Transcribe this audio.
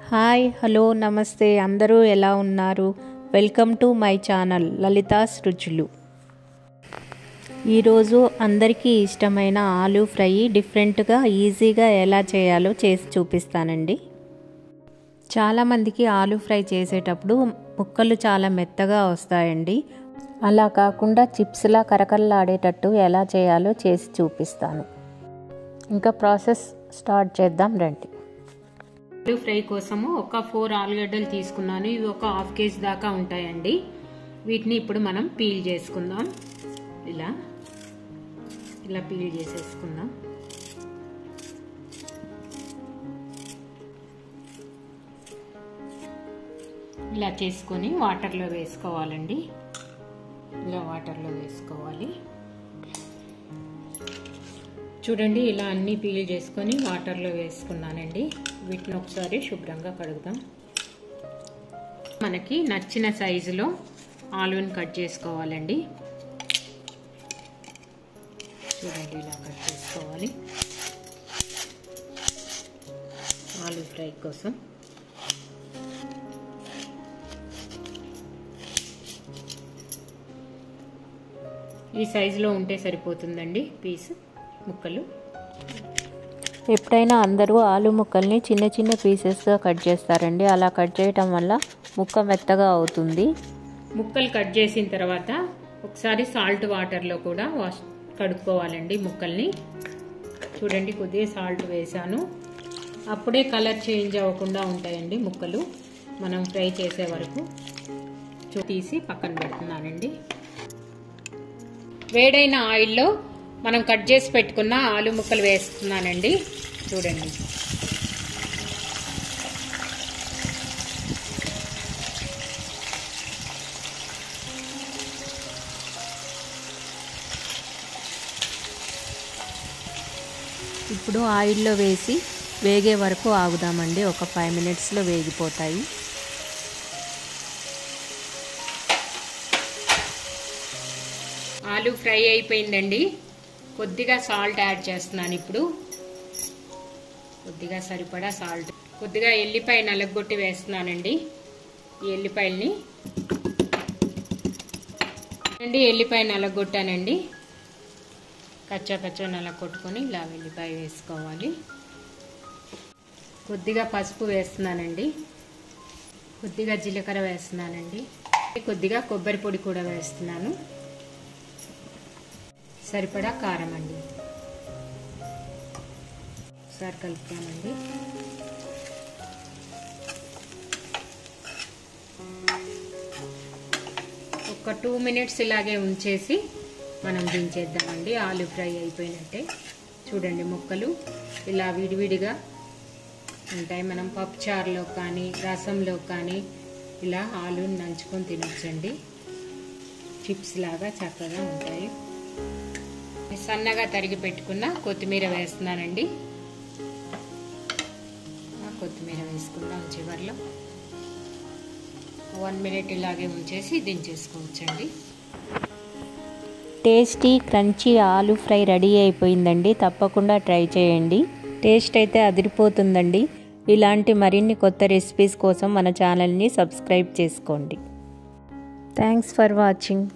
hi hello నమస్తే అందరూ ఎలా ఉన్నారు welcome to my channel Lalitha's రుచులు ఈరోజు అందరికీ ఇష్టమైన ఆలూ ఫ్రై డిఫరెంట్గా ఈజీగా ఎలా చేయాలో చేసి చూపిస్తానండి చాలామందికి ఆలూ ఫ్రై చేసేటప్పుడు ముక్కలు చాలా మెత్తగా వస్తాయండి అలా కాకుండా చిప్స్లా కరకరలాడేటట్టు ఎలా చేయాలో చేసి చూపిస్తాను ఇంకా ప్రాసెస్ స్టార్ట్ చేద్దాం రండి ఆలూ ఫ్రై కోసము ఒక ఫోర్ ఆలుగడ్డలు తీసుకున్నాను ఇవి ఒక హాఫ్ కేజీ దాకా ఉంటాయండి వీటిని ఇప్పుడు మనం పీల్ చేసుకుందాం ఇలా ఇలా పీల్ చేసేసుకుందాం ఇలా చేసుకొని వాటర్లో వేసుకోవాలండి ఇలా వాటర్లో వేసుకోవాలి చూడండి ఇలా అన్ని పీల్ చేసుకొని వాటర్లో వేసుకున్నానండి వీటిని ఒకసారి శుభ్రంగా కడుగుదాం మనకి నచ్చిన సైజులో ఆలూని కట్ చేసుకోవాలండి చూడండి ఇలా కట్ చేసుకోవాలి ఆలూ ఫ్రై కోసం ఈ సైజులో ఉంటే సరిపోతుందండి పీస్ ముక్కలు ఎప్పుడైనా అందరూ ఆలు ముక్కల్ని చిన్న చిన్న పీసెస్గా కట్ చేస్తారండి అలా కట్ చేయటం వల్ల ముక్క మెత్తగా అవుతుంది ముక్కలు కట్ చేసిన తర్వాత ఒకసారి సాల్ట్ వాటర్లో కూడా వాష్ కడుక్కోవాలండి ముక్కల్ని చూడండి కొద్దిగా సాల్ట్ వేసాను అప్పుడే కలర్ చేంజ్ అవ్వకుండా ఉంటాయండి ముక్కలు మనం ఫ్రై చేసే వరకు తీసి పక్కన పెడుతున్నానండి వేడైన ఆయిల్లో మనం కట్ చేసి పెట్టుకున్న ఆలు ముక్కలు వేస్తున్నానండి చూడండి ఇప్పుడు ఆయిల్లో వేసి వేగే వరకు ఆగుదామండి ఒక ఫైవ్ మినిట్స్లో వేగిపోతాయి ఆలు ఫ్రై అయిపోయిందండి కొద్దిగా సాల్ట్ యాడ్ చేస్తున్నాను ఇప్పుడు కొద్దిగా సరిపడా సాల్ట్ కొద్దిగా ఎల్లిపాయ నలగొట్టి వేస్తున్నానండి ఈ ఎల్లిపాయల్ని అండి ఎల్లిపాయ నలగొట్టానండి కచ్చా కచ్చా నలగొట్టుకొని ఇలా ఎల్లిపాయ వేసుకోవాలి కొద్దిగా పసుపు వేస్తున్నానండి కొద్దిగా జీలకర్ర వేస్తున్నానండి కొద్దిగా కొబ్బరి పొడి కూడా వేస్తున్నాను సరిపడా కారం అండి ఒకసారి కలుపుతామండి ఒక టూ మినిట్స్ ఇలాగే ఉంచేసి మనం దించేద్దామండి ఆలు ఫ్రై అయిపోయినట్టే చూడండి ముక్కలు ఇలా విడివిడిగా ఉంటాయి మనం పప్పుచారులో కానీ రసంలో కానీ ఇలా ఆలుని నంచుకొని తినొచ్చండి చిప్స్ లాగా చక్కగా ఉంటాయి సన్నగా తరిగి పెట్టుకున్న కొత్తిమీర వేస్తున్నానండి కొత్తిమీర వేసుకుందాం చివరిలో వన్ మినిట్ ఇలాగే ఉంచేసి దించేసుకోవచ్చండి tasty crunchy aloo fry ready అయిపోయిందండి తప్పకుండా ట్రై చేయండి టేస్ట్ అయితే అదిరిపోతుందండి ఇలాంటి మరిన్ని కొత్త రెసిపీస్ కోసం మన ఛానల్ని సబ్స్క్రైబ్ చేసుకోండి థ్యాంక్స్ ఫర్ వాచింగ్